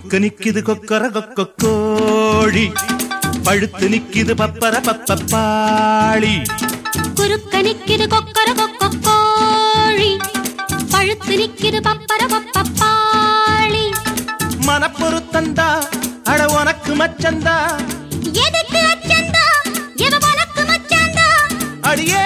குறுக்க நிக்குது கொக்கர கொக்க கோழி பழுத்து நிக்குது பப்பர பப்பப்பாளி குறுக்க நிக்குது கொக்கர கொக்க கோழி பழுத்து நிக்குது பப்பர பப்பப்பாளி மனப்பொருத்தந்தா அட உனக்கு மச்சந்தா எதுக்கு அச்சந்தா எவ உனக்கு மச்சாந்தா அடியே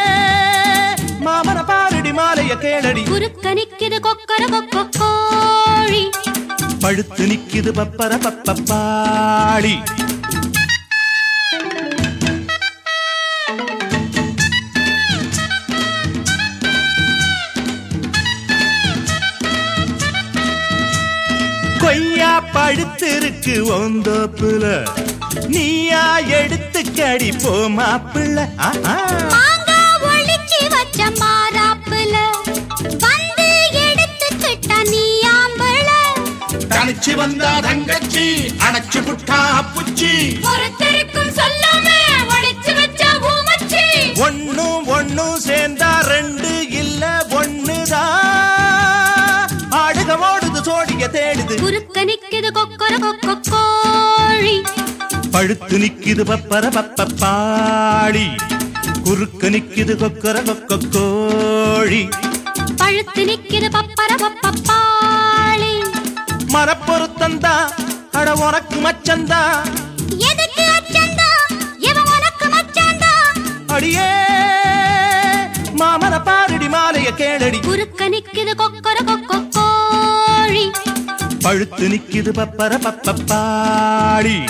மாமன பாரடி மாலைய கேளடி குறுக்க நிக்குது கொக்கர கொக்க கோழி பழுத்து நிக்குது பப்பர பப்பப்பாளி கொய்யா பழுத்திருக்கு ஒந்தோப்புல நீயா எடுத்து கடி போ மாப்பிள்ள ஆஹா. மாங்கா ஒளிச்சு வச்ச மாறாப்புல வந்து எடுத்துக்கிட்ட நீ ஆம்பள தனிச்சு வந்தா தங்கச்சி அணைச்சு புட்டா அப்புச்சி ஒருத்தருக்கும் சொல்லாம ஒளிச்சு வச்ச ஊமச்சி ஒண்ணும் ஒண்ணும் சேர்ந்தா ரெண்டு இல்ல ஒண்ணுதான் ஆடுக ஓடுது சோடிய தேடுது குறுக்க நிக்குது கொக்கர கொக்க கோழி பழுத்து நிக்குது பப்பர பப்பப்பாளி குறுக்க நிக்குது கொக்கர கொக்க கோழி பழுத்து நிக்குது பப்பர பப்பப்பாளி மனப்பொருத்தந்தா அட உனக்கு மச்சந்தா எதுக்கு அச்சந்தா எவன் உனக்கு மச்சாந்தா அடியே மாமன பாரடி மாலைய கேளடி குறுக்க நிக்குது கொக்கர கொக்க கோழி பழுத்து நிக்குது பப்பர பப்பப்பாளி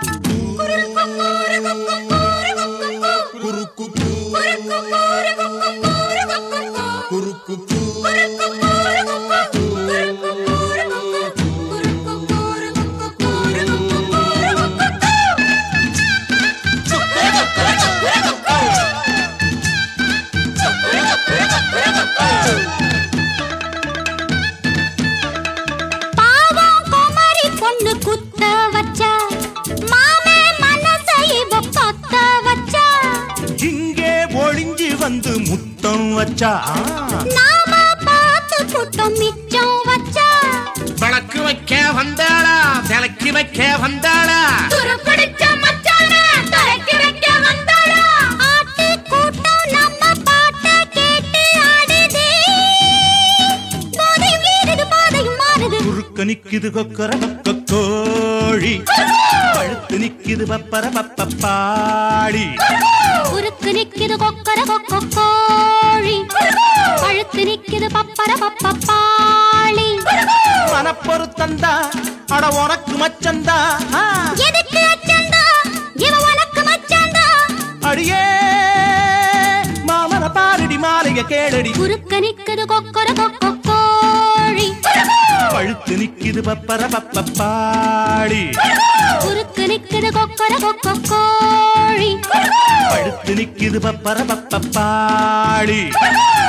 குறுக்கு குறுக்கு பாவம் குமரி பொண்ணு குத்த வச்சா மாமே மனசை இவ பத்த வச்சா இங்கே ஒளிஞ்சு வந்து முத்தம் வச்சா ஆ. நாம பார்த்து புட்டம் மிச்சம் வச்சா விளக்கு வைக்க வந்தாளா விளக்கி வைக்க வந்தாளா துருப்பிடிச்ச மச்சான தரைக்கு வைக்க வந்தாளா ஆட்டு கூட்டம் நம்ம பாட்ட கேட்டு ஆடுதே போதை வீடுது பாதையும் மாறுது குறுக்க நிக்குது கொக்கர கொக்க கோழி பழுத்து நிக்குது பப்பர பப்பப்பாளி குறுக்கு நிக்குது கொக்கர கொக்க கோழி பழுத்து நிக்குது பப்பர பப்பப்பாளி மனப்பொருத்தந்தா அட உனக்கு மச்சந்தா ஆ. எதுக்கு அச்சந்தா இவ உனக்கு மச்சாந்தா அடியே மாமன பாரடி மாலைய கேளடி குறுக்க நிக்குது கொக்கர கொக்க கோழி பழுத்து நிக்குது பப்பர பப்பப்பாளி குறுக்கு நிக்குது கொக்கர கொக்க கோழி பழுத்து நிக்குது பப்பர பப்பப்பாளி